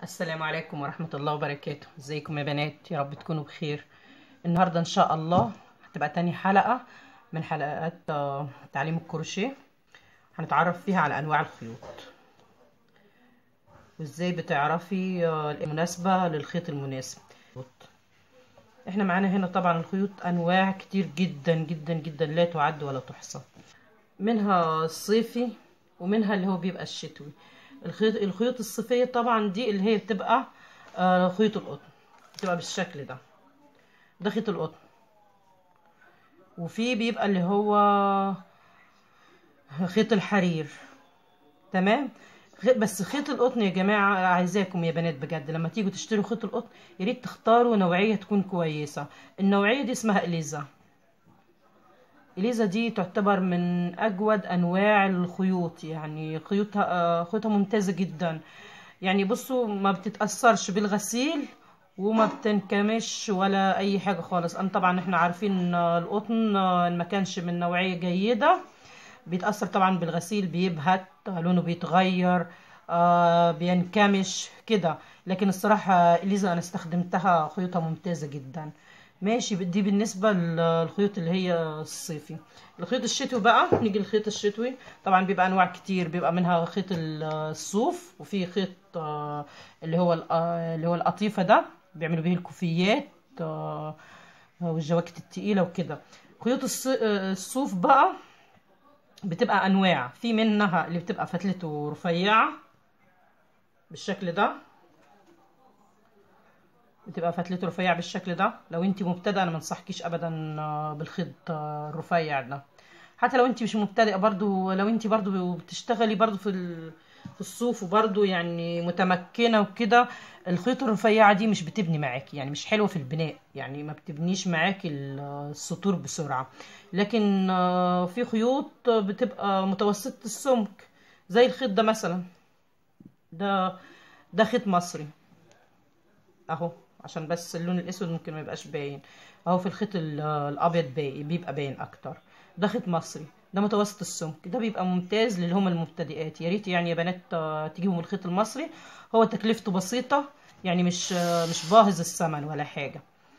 السلام عليكم ورحمة الله وبركاته ازيكم يا بنات يا رب تكونوا بخير النهاردة ان شاء الله هتبقى تاني حلقة من حلقات آه، تعليم الكروشيه هنتعرف فيها على انواع الخيوط وازاي بتعرفي آه، المناسبة للخيط المناسب احنا معانا هنا طبعا الخيوط انواع كتير جدا جدا جدا لا تعد ولا تحصى منها الصيفي ومنها اللي هو بيبقى الشتوي الخيط الخيوط الصيفيه طبعا دي اللي هي بتبقى آه، خيوط القطن بتبقى بالشكل ده ده خيط القطن وفي بيبقى اللي هو خيط الحرير تمام خ- بس خيط القطن يا جماعة عايزاكم يا بنات بجد لما تيجوا تشتروا خيط القطن يا ريت تختاروا نوعية تكون كويسة النوعية دي اسمها إليزا إليزا دي تعتبر من أجود أنواع الخيوط يعني خيوطها آه، خيوطها ممتازة جدا يعني بصوا ما بتتأثرش بالغسيل وما بتنكمش ولا أي حاجة خالص أنا طبعا احنا عارفين آه، القطن آه، إن ما كانش من نوعية جيدة بيتأثر طبعا بالغسيل بيبهت آه، لونه بيتغير آه، بينكمش كده لكن الصراحة إليزا أنا استخدمتها خيوطها ممتازة جدا ماشي دي بالنسبة للخيوط اللي هي الصيفي الخيط الشتوي بقى نيجي للخيط الشتوي طبعا بيبقى انواع كتير بيبقى منها خيط الصوف وفي خيط آه، اللي هو ال- آه، اللي هو القطيفة ده بيعملوا بيه الكوفيات آه، والجواكت التقيلة وكده خيوط الص- آه، الصوف بقى بتبقى انواع في منها اللي بتبقى فتلته رفيعة بالشكل ده بتبقى فتلته رفيع بالشكل ده لو انت مبتدئه انا ما انصحكيش ابدا آه، بالخيط آه، الرفيع ده حتى لو انت مش مبتدئه برضو لو انت برضو بتشتغلي برضو في ال- في الصوف وبرضو يعني متمكنه وكده الخيوط الرفيعه دي مش بتبني معاكي يعني مش حلوه في البناء يعني ما بتبنيش معاكي ال- السطور بسرعه لكن آه، في خيوط بتبقى متوسطه السمك زي الخيط ده مثلا ده ده خيط مصري اهو عشان بس اللون الاسود ممكن ما يبقاش باين اهو في الخيط ال- الابيض باين بيبقى باين اكتر ده خيط مصري ده متوسط السمك ده بيبقى ممتاز للي هم المبتدئات يا ريت يعني يا بنات آه، تجيبهم الخيط المصري هو تكلفته بسيطة يعني مش آه، مش باهظ الثمن ولا حاجة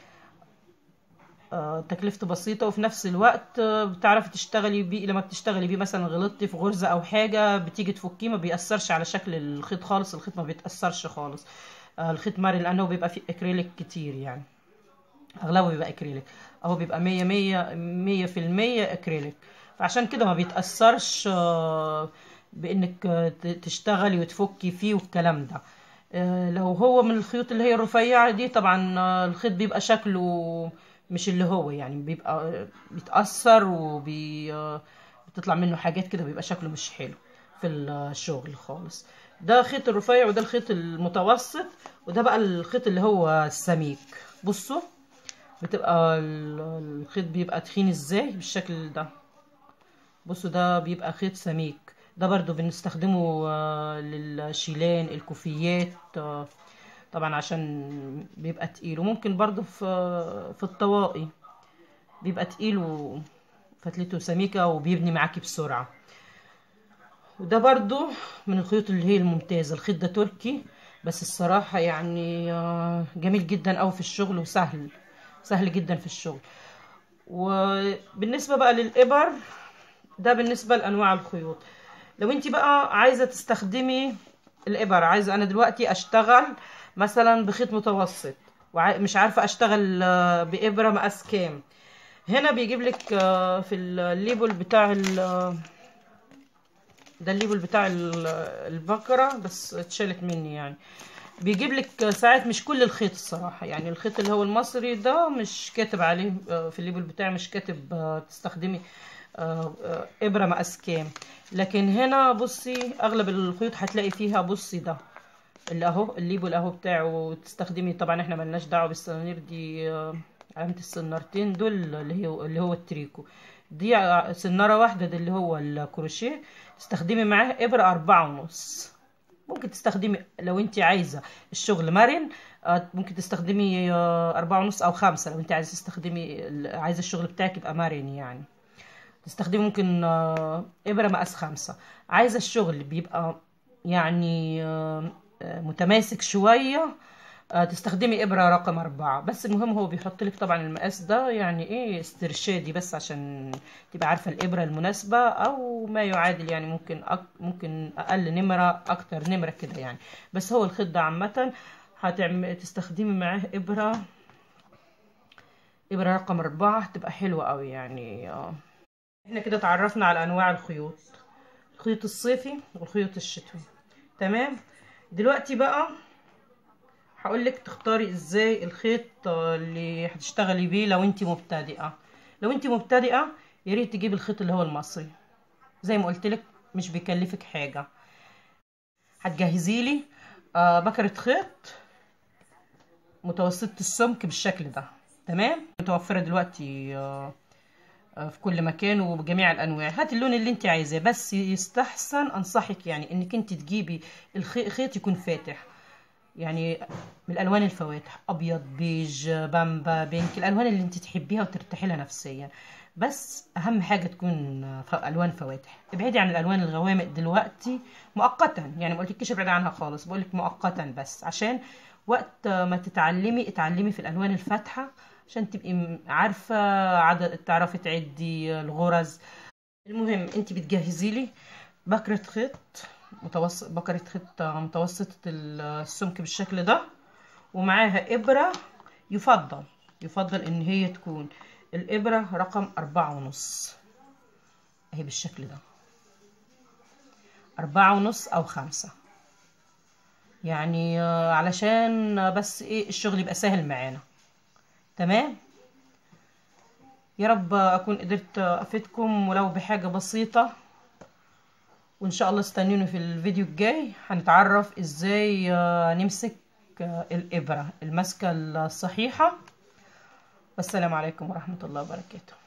آه، تكلفته بسيطة وفي نفس الوقت آه، بتعرفي تشتغلي بيه لما بتشتغلي بيه مثلا غلطتي في غرزة أو حاجة بتيجي تفكيه ما بيأثرش على شكل الخيط خالص الخيط ما بيتأثرش خالص آه، الخيط مرن لأنه بيبقى فيه أكريليك كتير يعني أغلبه بيبقى أكريليك أهو بيبقى مية مية مية في المية أكريليك فعشان كده ما بيتأثرش آه، بإنك آه، ت- تشتغلي وتفكي فيه والكلام ده آه، لو هو من الخيوط اللي هي الرفيعة دي طبعا آه، الخيط بيبقى شكله مش اللي هو يعني بيبقى آه، بيتأثر وبي آه، بتطلع منه حاجات كده بيبقى شكله مش حلو في الشغل خالص ده خيط الرفيع وده الخيط المتوسط وده بقى الخيط اللي هو السميك بصوا بتبقى ال- الخيط بيبقى تخين ازاي بالشكل ده بصوا ده بيبقى خيط سميك ده برضو بنستخدمه آه، للشيلان الكوفيات آه، طبعا عشان بيبقى تقيل وممكن برضو في في الطواقي بيبقى تقيل وفتلته سميكة وبيبني معاكي بسرعة وده برضو من الخيوط اللي هي الممتازة الخيط ده تركي بس الصراحة يعني آه، جميل جدا أوي في الشغل وسهل سهل جدا في الشغل وبالنسبة بقى للإبر ده بالنسبة لأنواع الخيوط لو انت بقى عايزة تستخدمي الإبر عايزة أنا دلوقتي أشتغل مثلا بخيط متوسط ومش عارفة أشتغل آه، بإبرة مقاس كام هنا بيجيب لك آه، في الليبل بتاع ال- ده الليبل بتاع ال- البقرة بس اتشالت مني يعني بيجيب لك ساعات مش كل الخيط الصراحة يعني الخيط اللي هو المصري ده مش كاتب عليه آه، في الليبل بتاعي مش كاتب آه، تستخدمي آه، آه، إبرة مقاس كام لكن هنا بصي أغلب الخيوط هتلاقي فيها بصي ده اللي اهو الليبل اهو بتاعه تستخدمي طبعا احنا ملناش دعوه بالسنانير دي آه، علامه السنارتين دول اللي هو اللي هو التريكو دي ع- سناره واحده ده اللي هو الكروشيه تستخدمي معاه ابره أربعة ونص ممكن تستخدمي لو انت عايزه الشغل مرن آه، ممكن تستخدمي آه، أربعة ونص او خمسة لو انت عايزه تستخدمي عايزه الشغل بتاعك يبقى مرن يعني تستخدمي ممكن آه، إبرة مقاس خمسة عايزة الشغل بيبقى يعني آه، متماسك شوية تستخدمي إبرة رقم أربعة بس المهم هو بيحط لك طبعا المقاس ده يعني إيه استرشادي بس عشان تبقى عارفة الإبرة المناسبة أو ما يعادل يعني ممكن أك ممكن أقل نمرة أكتر نمرة كده يعني بس هو الخيط ده عامة هتعمل تستخدمي معاه إبرة إبرة رقم أربعة هتبقى حلوة أوي يعني اه احنا كده اتعرفنا على أنواع الخيوط الخيط الصيفي والخيوط الشتوي تمام دلوقتي بقى هقولك تختاري ازاي الخيط اللي هتشتغلي بيه لو انت مبتدئه لو انت مبتدئه يا ريت تجيبي الخيط اللي هو المصري زي ما قلت لك مش بيكلفك حاجه هتجهزي لي بكره خيط متوسطه السمك بالشكل ده تمام متوفره دلوقتي في كل مكان وبجميع الانواع هات اللون اللي انت عايزاه بس يستحسن انصحك يعني انك انت تجيبي الخيط يكون فاتح يعني من الالوان الفواتح ابيض بيج بامبا بينك الالوان اللي انت تحبيها وترتاحي لها نفسيا بس اهم حاجه تكون الوان فواتح ابعدي عن الالوان الغوامق دلوقتي مؤقتا يعني ما قلتلكيش ابعدي عنها خالص بقولك مؤقتا بس عشان وقت ما تتعلمي اتعلمي في الالوان الفاتحه عشان تبقي عارفه عدد تعرفي تعدي الغرز المهم انت بتجهزي لي بكره خيط متوسط بكرة خيط متوسطة السمك بالشكل ده ومعاها إبرة يفضل يفضل إن هي تكون الإبرة رقم أربعة ونص أهي بالشكل ده أربعة ونص أو خمسة يعني علشان بس إيه الشغل يبقى سهل معانا تمام يا رب أكون قدرت أفيدكم ولو بحاجة بسيطة وان شاء الله استنوني في الفيديو الجاي هنتعرف ازاي نمسك الابره المسكه الصحيحه والسلام عليكم ورحمه الله وبركاته